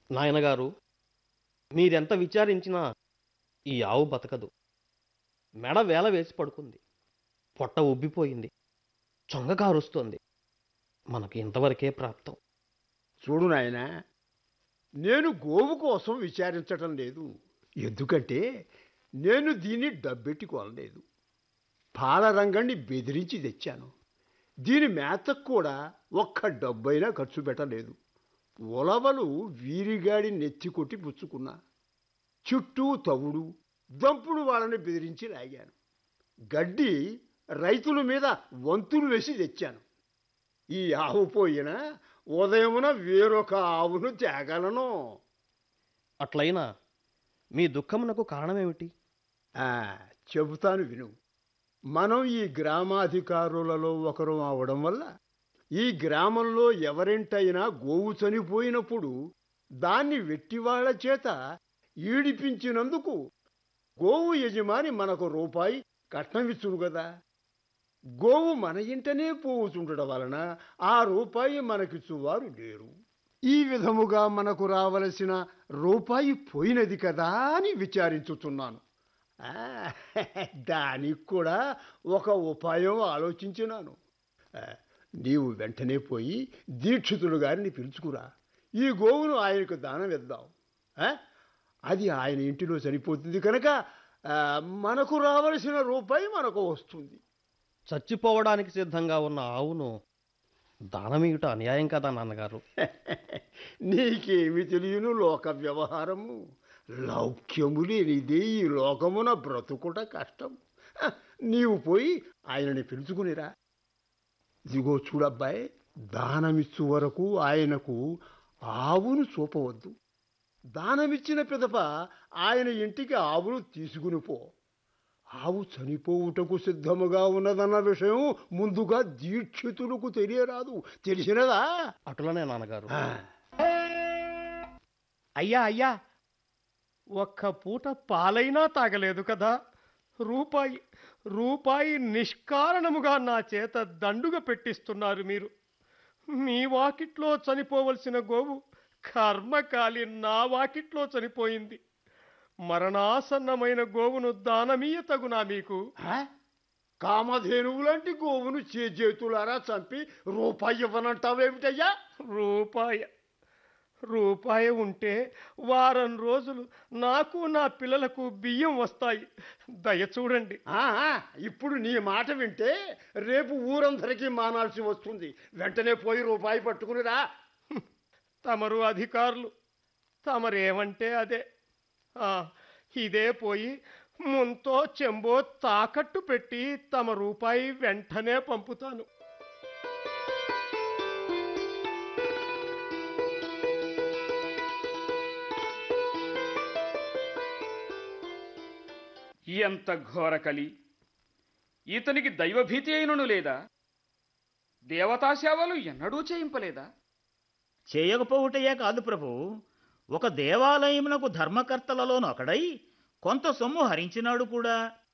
నాయనగారు మీరెంత విచారించినా ఈ ఆవు బతకదు మెడ వేల వేసి పడుకుంది పొట్ట ఉబ్బిపోయింది చొంగ కారుస్తోంది మనకి ఇంతవరకే ప్రాప్తం చూడు నాయనా నేను గోవు కోసం విచారించటం లేదు ఎందుకంటే నేను దీన్ని డబ్బెట్టి కొనలేదు పాల రంగణ్ణి బెదిరించి తెచ్చాను దీని మేతకు కూడా ఒక్క డబ్బైనా ఖర్చు పెట్టలేదు ఉలవలు వీరిగాడి నెత్తి కొట్టి పుచ్చుకున్నా చుట్టూ తవుడు దంపుడు వాళ్ళని బెదిరించి లాగాను గడ్డి రైతుల మీద వంతులు వేసి తెచ్చాను ఈ ఆవు పోయినా ఉదయమున వేరొక ఆవును తేగలను అట్లయినా మీ దుఃఖమునకు కారణమేమిటి ఆ, చెబుతాను విను మనం ఈ గ్రామాధికారులలో ఒకరు అవడం వల్ల ఈ గ్రామంలో ఎవరింటైనా గోవు చనిపోయినప్పుడు దాన్ని వెట్టివాళ్ల చేత ఈడిపించినందుకు గోవు యజమాని మనకు రూపాయి కట్నమిచ్చును కదా గోవు మన ఇంటనే పోవుచుండడం వలన ఆ రూపాయి మనకిచ్చువారు లేరు ఈ విధముగా మనకు రావలసిన రూపాయి పోయినది కదా అని విచారించుతున్నాను ఆ, దానికి కూడా ఒక ఉపాయం ఆలోచించినాను ఆ, నీవు వెంటనే పోయి దీక్షితులు గారిని పిలుచుకురా ఈ గోవును ఆయనకు దానం ఇద్దాం ఆ? అది ఆయన ఇంటిలో చనిపోతుంది కనుక ఆ, మనకు రావలసిన రూపాయి మనకు వస్తుంది చచ్చిపోవడానికి సిద్ధంగా ఉన్న ఆవును దానమీయుట అన్యాయం కదా నాన్నగారు నీకేమి తెలియను లోక వ్యవహారము లౌక్యము లేనిదే ఈ లోకమున బ్రతుకుట కష్టం హ, నీవు పోయి ఆయనని పిలుచుకునిరా ఇదిగో చూడబ్బాయి దానమిచ్చు వరకు ఆయనకు ఆవును చూపవద్దు దానమిచ్చిన పిదప ఆయన ఇంటికి ఆవును తీసుకుని పో ఆవు చనిపోవుటకు సిద్ధముగా ఉన్నదన్న విషయం ముందుగా దీక్షితులకు తెలియరాదు తెలిసినదా అటులనే నాన్నగారు ఆ. అయ్యా అయ్యా ఒక్క పూట పాలైనా తాగలేదు కదా రూపాయి రూపాయి నిష్కారణముగా నా చేత దండుగ పెట్టిస్తున్నారు మీరు మీ వాకిట్లో చనిపోవలసిన గోవు కర్మకాలి నా వాకిట్లో చనిపోయింది మరణాసన్నమైన గోవును దానమీయ తగునా మీకు ఆ? కామధేనువు లాంటి గోవును చేతులారా చంపి రూపాయి ఇవ్వనంటావేమిటయ్యా రూపాయ రూపాయి ఉంటే వారం రోజులు నాకు నా పిల్లలకు బియ్యం వస్తాయి దయ చూడండి ఆ, ఆ, ఇప్పుడు నీ మాట వింటే రేపు ఊరందరికీ మానాల్సి వస్తుంది వెంటనే పోయి రూపాయి పట్టుకునిరా తమరు అధికారులు తమరేమంటే అదే ఆ, ఇదే పోయి ముంతో చెంబో తాకట్టు పెట్టి తమ రూపాయి వెంటనే పంపుతాను ఎంత ఘోరకలి ఇతనికి దైవభీతి అయినను లేదా దేవతా సేవలు ఎన్నడూ చేయింపలేదా చేయకపోవుటయే కాదు ప్రభు ఒక దేవాలయమునకు ధర్మకర్తలలోనొకడై కొంత సొమ్ము హరించినాడు కూడా